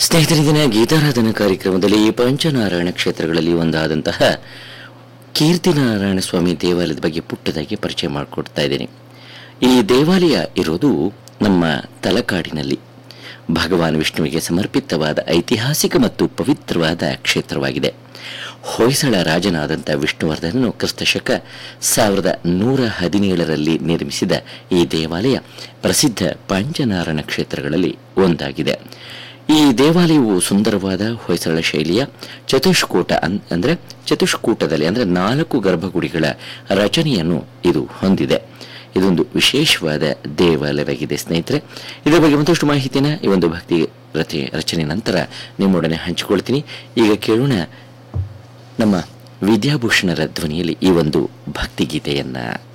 ಸ್ನೇಹಿತರೆ ದಿನ ಗೀತಾರಾಧನಾ ಕಾರ್ಯಕ್ರಮದಲ್ಲಿ ಈ ಪಂಚನಾರಾಯಣ ಕ್ಷೇತ್ರಗಳಲ್ಲಿ ಒಂದಾದಂತಹ ಕೀರ್ತಿನಾರಾಯಣ ಸ್ವಾಮಿ ದೇವಾಲಯದ ಬಗ್ಗೆ ಪುಟ್ಟದಾಗಿ ಪರಿಚಯ ಮಾಡಿಕೊಡ್ತಾ ಇದ್ದೇನೆ ಈ ದೇವಾಲಯ ಇರೋದು ನಮ್ಮ ತಲಕಾಡಿನಲ್ಲಿ ಭಗವಾನ್ ವಿಷ್ಣುವಿಗೆ ಸಮರ್ಪಿತವಾದ ಐತಿಹಾಸಿಕ ಮತ್ತು ಪವಿತ್ರವಾದ ಕ್ಷೇತ್ರವಾಗಿದೆ ಹೊಯ್ಸಳ ರಾಜನಾದಂಥ ವಿಷ್ಣುವರ್ಧನನು ಕ್ರಿಸ್ತಶಕ ಸಾವಿರದ ನೂರ ಹದಿನೇಳರಲ್ಲಿ ನಿರ್ಮಿಸಿದ ಈ ದೇವಾಲಯ ಪ್ರಸಿದ್ಧ ಪಂಚನಾರಾಯಣ ಕ್ಷೇತ್ರಗಳಲ್ಲಿ ಒಂದಾಗಿದೆ ಈ ದೇವಾಲಯವು ಸುಂದರವಾದ ಹೊಯ್ಸಳ ಶೈಲಿಯ ಚತುಷ್ಕೂಟ ಅನ್ ಅಂದರೆ ಚತುಷ್ಕೂಟದಲ್ಲಿ ಅಂದರೆ ನಾಲ್ಕು ಗರ್ಭಗುಡಿಗಳ ರಚನೆಯನ್ನು ಇದು ಹೊಂದಿದೆ ಇದೊಂದು ವಿಶೇಷವಾದ ದೇವಾಲಯವಾಗಿದೆ ಸ್ನೇಹಿತರೆ ಇದರ ಬಗ್ಗೆ ಮತ್ತಷ್ಟು ಮಾಹಿತಿನ ಈ ಒಂದು ಭಕ್ತಿ ರಚೆ ರಚನೆ ನಂತರ ನಿಮ್ಮೊಡನೆ ಹಂಚಿಕೊಳ್ತೀನಿ ಈಗ ಕೇಳೋಣ ನಮ್ಮ ವಿದ್ಯಾಭೂಷಣರ ಧ್ವನಿಯಲ್ಲಿ ಈ ಒಂದು ಭಕ್ತಿಗೀತೆಯನ್ನ